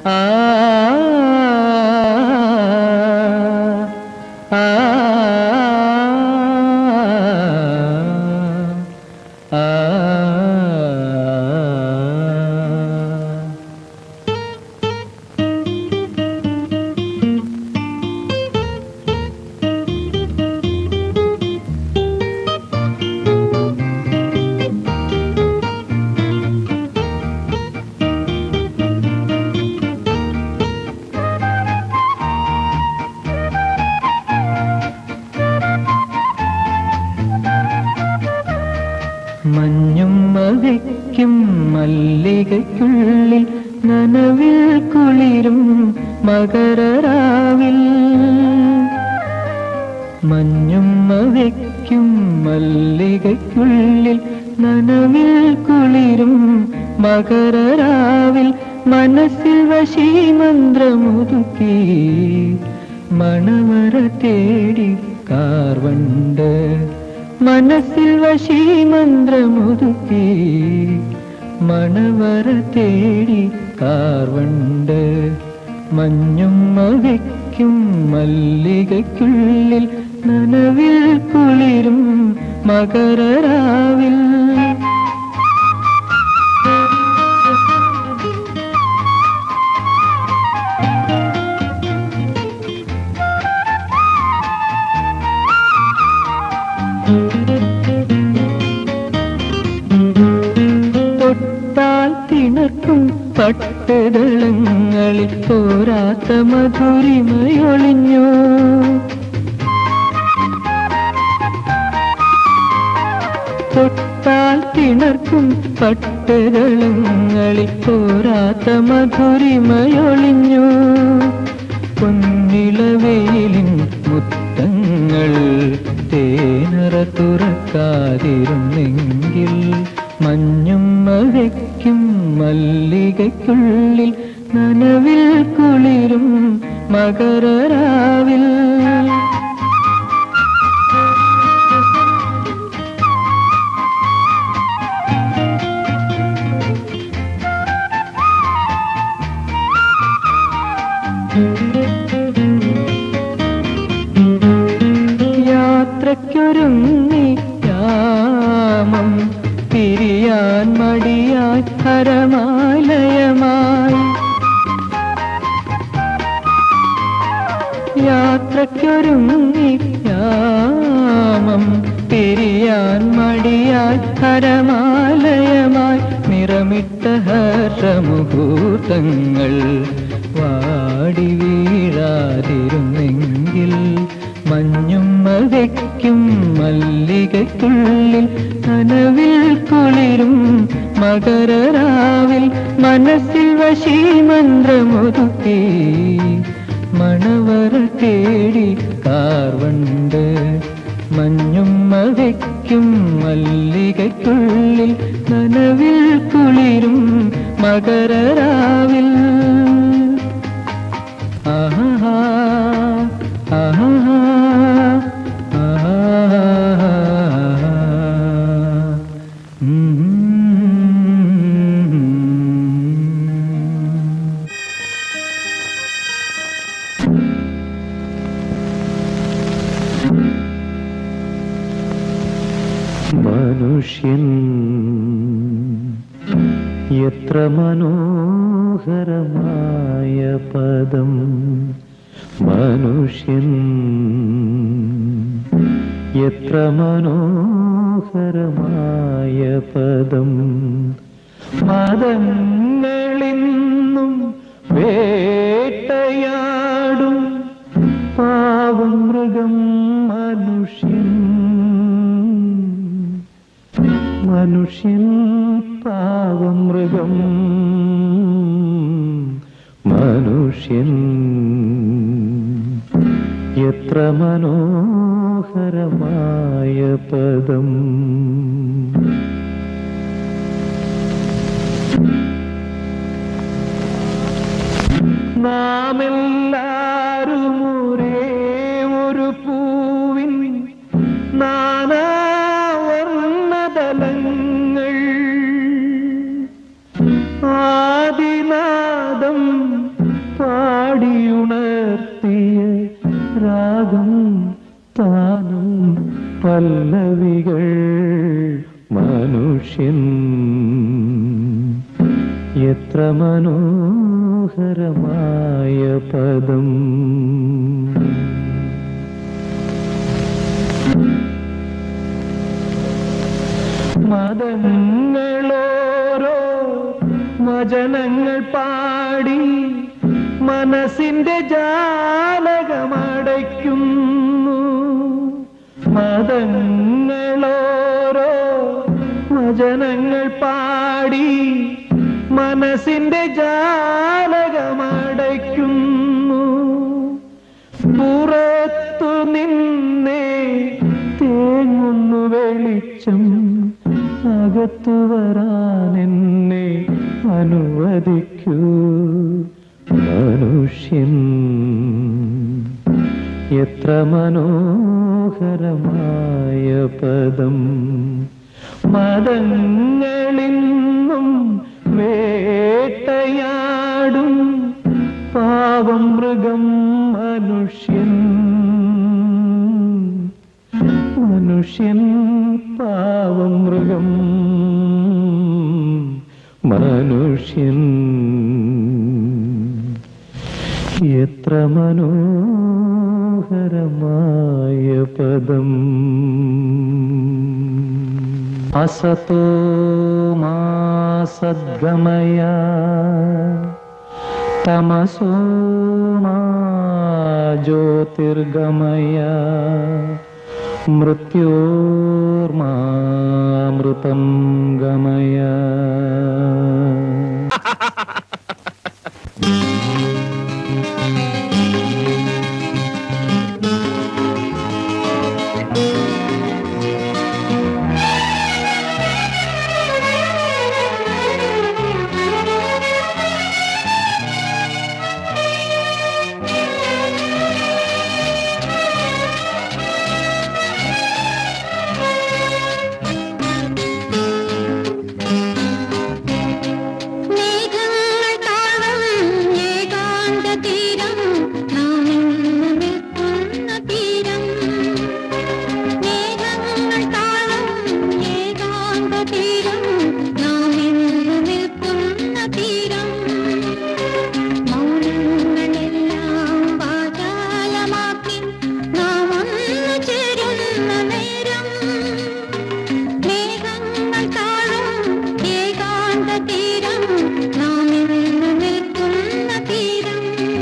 ആ ആ ആ മഞ്ഞും മതിക്കും മല്ലികയ്ക്കുള്ളിൽ നനവിൽ കുളിരും മകരരാവിൽ മഞ്ഞും മതിക്കും മല്ലികയ്ക്കുള്ളിൽ നനവിൽ കുളിരും മകരരാവിൽ മനസ്സിൽ വശീ മന്ത്രമുതുക്കി മണവര തേടി കാർവണ്ട് മനസ്സിൽ വശീ മന്ത്രമുതുക്കി മണവര തേടി കാർവണ്ട് മഞ്ഞും മകയ്ക്കും മല്ലികയ്ക്കുള്ളിൽ നനവിൽ കുളിരും മകരരാവിൽ തൊട്ടാൽ തിണക്കും പട്ടുതളങ്ങളിൽ പോരാത്ത മധുരിമയൊളിഞ്ഞു തൊട്ടാൽ തിണർക്കും പട്ടുതളങ്ങളിൽ പോരാത്ത മധുരിമയൊളിഞ്ഞു പൊന്നിളവെയിലിൻ മുത്തങ്ങൾ തേനറ തുറക്കാതിരുന്നെങ്കിൽ മഞ്ഞും മഴയ്ക്കും മല്ലികയ്ക്കുള്ളിൽ നനവിൽ കുളിരും മകരരാവിൽ യാത്രയ്ക്കൊരുങ്ങി യാമം പിരിയാൻ മടിയായി ഹരമാലയമായി യാത്രയ്ക്കൊരുങ്ങി യാമം പിരിയാൻ മടിയായി ഹരമാലയമായി നിറമിട്ട ഹർഷമുഹൂർത്തങ്ങൾ വാടി വീഴാതിരുന്നെങ്കിൽ മഞ്ഞും മതയ്ക്കും മല്ലികയ്ക്കുള്ളിൽ നനവിൽ കുളിരും മകരരാവിൽ മനസ്സിൽ വശീ മന്ത്രമൊതുക്കി മണവര തേടി കാർവണ്ട് മഞ്ഞും മതയ്ക്കും മല്ലികയ്ക്കുള്ളിൽ നനവിൽ കുളിരും മകരരാവിൽ ആഹാ ആഹാ ഉം മനുഷ്യൻ എത്ര മനോഹരമായ പദം മനുഷ്യൻ എത്ര മനോഹരമായ പദം മതങ്ങളിന്നും വേട്ടയാടും പാവം മൃഗം മനുഷ്യൻ മനുഷ്യൻ പാവം മൃഗം മനുഷ്യൻ എത്ര മനോഹരമായ പദം നാം എല്ലാരും ഒരേ ഒരു പൂവിൻ നാനാവർണ്ണതലങ്ങൾ ആദിനാദം മനുഷ്യൻ എത്ര മനോഹരമായ പദം മതങ്ങളോരോ വചനങ്ങൾ പാടി മനസ്സിന്റെ ജാലകമടയ്ക്കുന്നു മതങ്ങളോരോ വചനങ്ങൾ പാടി മനസ്സിന്റെ ജാലകമടയ്ക്കുന്നു പുറത്തു നിന്നേ തേങ്ങുന്നു വെളിച്ചം അകത്തു വരാൻ എന്നെ അനുവദിക്കൂ മനുഷ്യൻ എത്ര മനോഹരമായ പദം മതങ്ങളിന്നും വേട്ടയാടും പാവം മൃഗം മനുഷ്യൻ മനുഷ്യൻ പാവം മൃഗം മനുഷ്യൻ എത്ര മനോഹരമായ പദം അസതോ മാ സദ്ഗമയ തമസോ മാ ജ്യോതിർഗമയ മൃത്യോർമാമൃതം ഗമയ മേഘങ്ങൾ താളം ഏകാന്ത തീരം നാം ഇന്ന് നിൽക്കുന്ന തീരം മേഘങ്ങൾ താളം ഏകാന്ത തീരം നാം ഇന്ന് നിൽക്കുന്ന തീരം മൗനങ്ങളെല്ലാം വാചാലമാക്കി നാം ഒന്നു ചേരുന്ന നേരം മേഘങ്ങൾ താഴും ഏകാന്ത തീരം നാം ഇന്ന് നിൽക്കുന്ന തീരം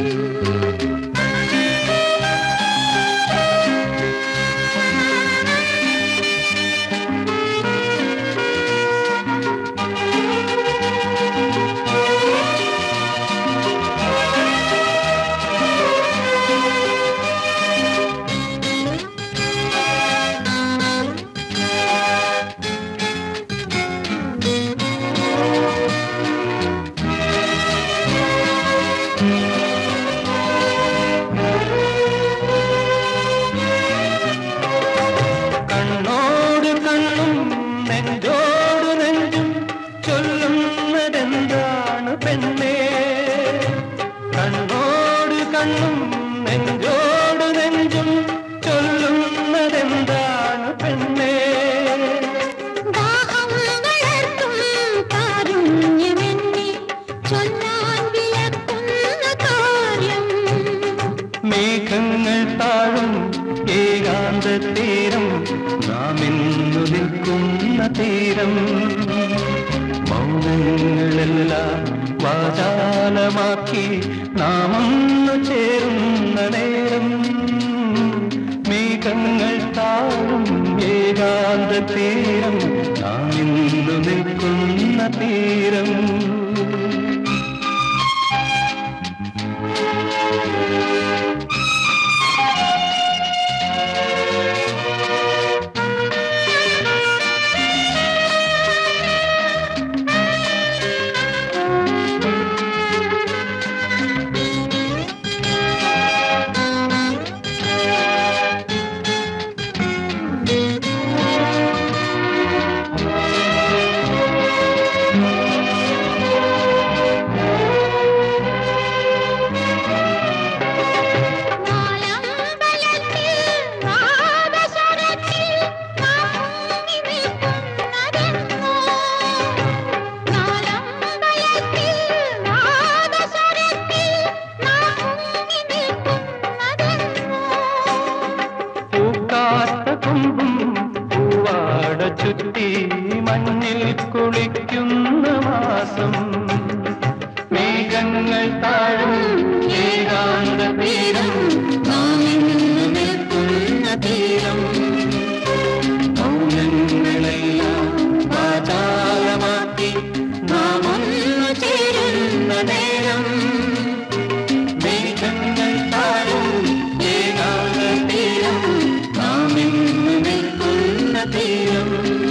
കണ്ണോട് കണ്ണും നെഞ്ചോട് നെഞ്ചും ചൊല്ലുന്നതെന്താണ് പെണ്ണേ കണ്ണോട് കണ്ണും നെഞ്ചോട് നെഞ്ചും ചൊല്ലുന്നതെന്താണ് പെണ്ണേ ദാഹം വളർത്തും കാരുണ്യമെന്നെ ചൊല്ലാൻ വിലക്കുന്ന കാര്യം മേഘങ്ങൾ താഴും ഏകാന്ത തീരം നാം ഇന്നു നിൽക്കുന്ന തീരം മൗനങ്ങളെല്ലാം വാചാലമാക്കി നാം ഒന്നു ചേരുന്ന നേരം മേഘങ്ങൾ താഴും ഏകാന്ത തീരം നാം ഇന്നു നിൽക്കുന്ന തീരം ും കൊതിക്കുന്ന മാസം മേഘങ്ങൾ താഴും ഏകാന്ത തീരം നാം ഇന്ന് നിൽക്കുന്ന തീരം മൗനങ്ങളെല്ലാം വാചാലമാക്കി നാം ഒന്നു ചേരുന്ന നേരം മേഘങ്ങൾ താഴും ഏകാന്ത തീരം നാം ഇന്ന് നിൽക്കുന്ന തീരം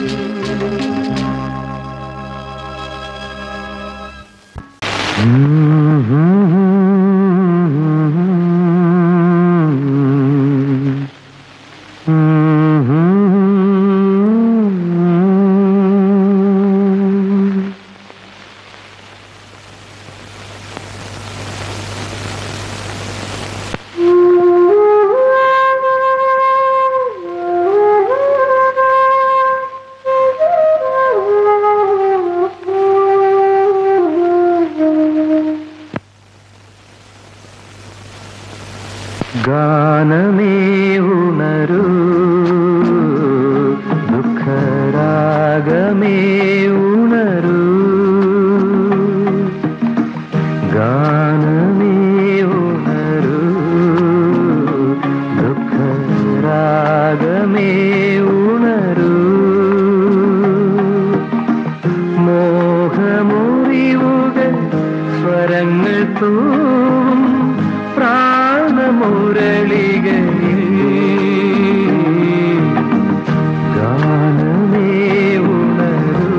ഗാനമേ ഉണരൂ ദുഃഖരാഗമേ ഉണരൂ ഗാനമേ ഉണരൂ ദുഃഖരാഗമേ ഉണരൂ മോഹമുറിവുകൾ സ്വരങ്ങൾ തൂവും പ്രാണമുരളികളിൽ ഗാനമേ ഉണരൂ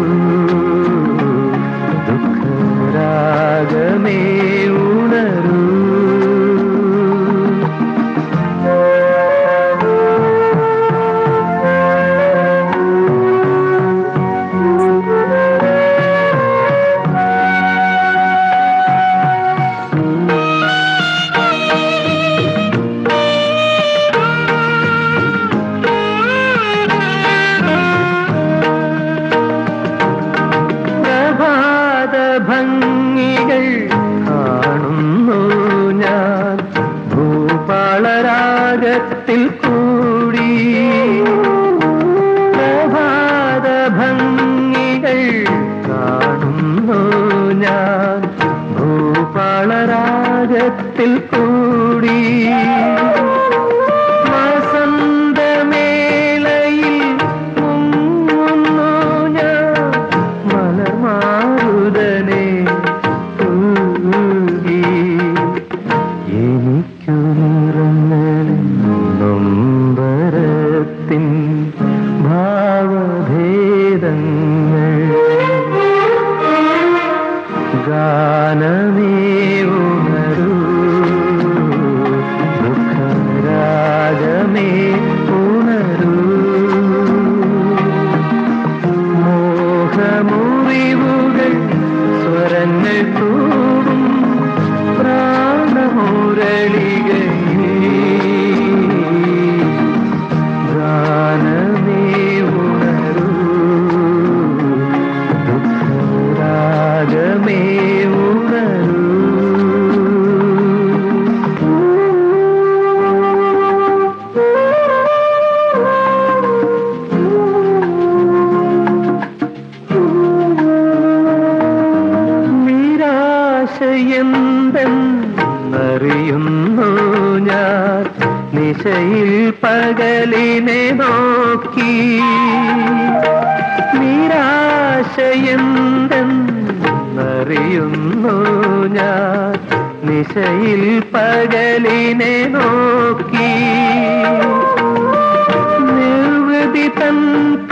ദുഃഖരാഗമേ ഉണരൂ പ്രഭാത ഭംഗികൾ കാണുന്നു ഞാൻ ഭൂപാളരാഗത്തിൽ കൂടി പ്രഭാത ഭംഗികൾ കാണുന്നു ഞാൻ ഭൂപാളരാഗത്തിൽ കൂടി വസന്തമേളയിൽ മുങ്ങുന്നു ഞാൻ മലമാരുതനെ തൂകി എനിക്കു നിറങ്ങളിൽ നൊമ്പരത്തിൻ ഭാവഭേദങ്ങൾ ഗാനമേ ഉണരൂ ദുഃഖരാഗമേ ഉണരൂ മോഹമുറിവുകൾ സ്വരങ്ങൾ കൂടും പ്രാണമുരളികയിൽ ഗാനമേ ഉണരൂ ദുഃഖരാഗമേ ഉണരൂ നിരാശയെന്തെന്നറിയുന്നു ഞാൻ നിശയിൽ പകലിനെ നോക്കി നിരാശയെന്തെന്നറിയുന്നു ഞാൻ നിശയിൽ പകലിനെ നോക്കി നിർവൃതി തൻ